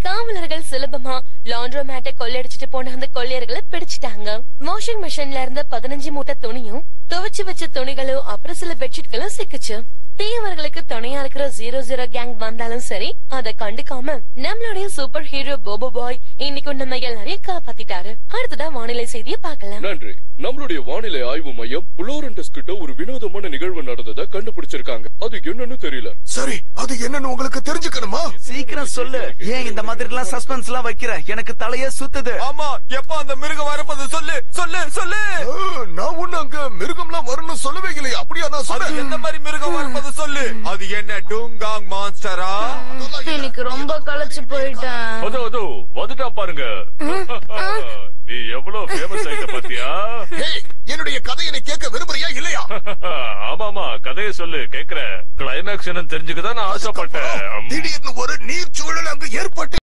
காவலர்கள் சுலபமா லாண்ட்ரோமேட்டை கொள்ளையடிச்சிட்டு போன அந்த கொள்ளையர்களை பிடிச்சிட்டாங்க வாஷிங் மிஷின்ல இருந்த பதினஞ்சு மூட்டை துணியும் துவைச்சு வச்ச துணிகளும் அப்புறம் சில பெட்ஷீட்களும் சிக்குச்சு தீயவர்களுக்கு துணையா இருக்கிற ஜீரோ ஜீரோ கேங் வந்தாலும் சரி அத கண்டுக்காம நம்மளுடைய சூப்பர் ஹீரோ போபோ பாய் இன்னைக்கு நம்ம எல்லாரையும் காப்பாத்திட்டாரு அடுத்ததா வானிலை செய்தியை பார்க்கலாம் நன்றி நம்மளுடைய வானிலை ஆய்வு மையம் புளோரண்டஸ் கிட்ட ஒரு வினோதமான நிகழ்வு நடந்ததை கண்டுபிடிச்சிருக்காங்க அது என்னன்னு தெரியல சரி அது என்னன்னு உங்களுக்கு தெரிஞ்சுக்கணுமா சீக்கிரம் சொல்லு ஏன் இந்த மாதிரி எல்லாம் சஸ்பென்ஸ் எல்லாம் வைக்கிற எனக்கு தலையே சுத்துது ஆமா எப்ப அந்த மிருகம் வரப்போது சொல்லு சொல்லு சொல்லு ஆ, நான் ஒண்ணு அங்க மிருகம்லாம் வரும்னு சொல்லவே இல்லையே அப்படியா நான் அது சொன்னேன் எந்த மாதிரி மிருகம் வரப்போது சொல்லு அது என்ன டூங்காங் மான்ஸ்டரா இன்னைக்கு ரொம்ப களைச்சு போயிட்டேன் அதோ அதோ வந்துட்டான் பாருங்க நீ எவ்வளவு ஃபேமஸ் ஆயிட்ட பாத்தியா ஹேய், என்னுடைய கதையை நீ கேட்க விரும்புறியா இல்லையா ஆமாமா கதையை சொல்லு கேக்குற கிளைமேக்ஸ் என்னன்னு தெரிஞ்சுக்கதான் நான் ஆசைப்பட்டேன் திடீர்னு ஒரு நீர் சூழல் அங்கு ஏற்பட்டு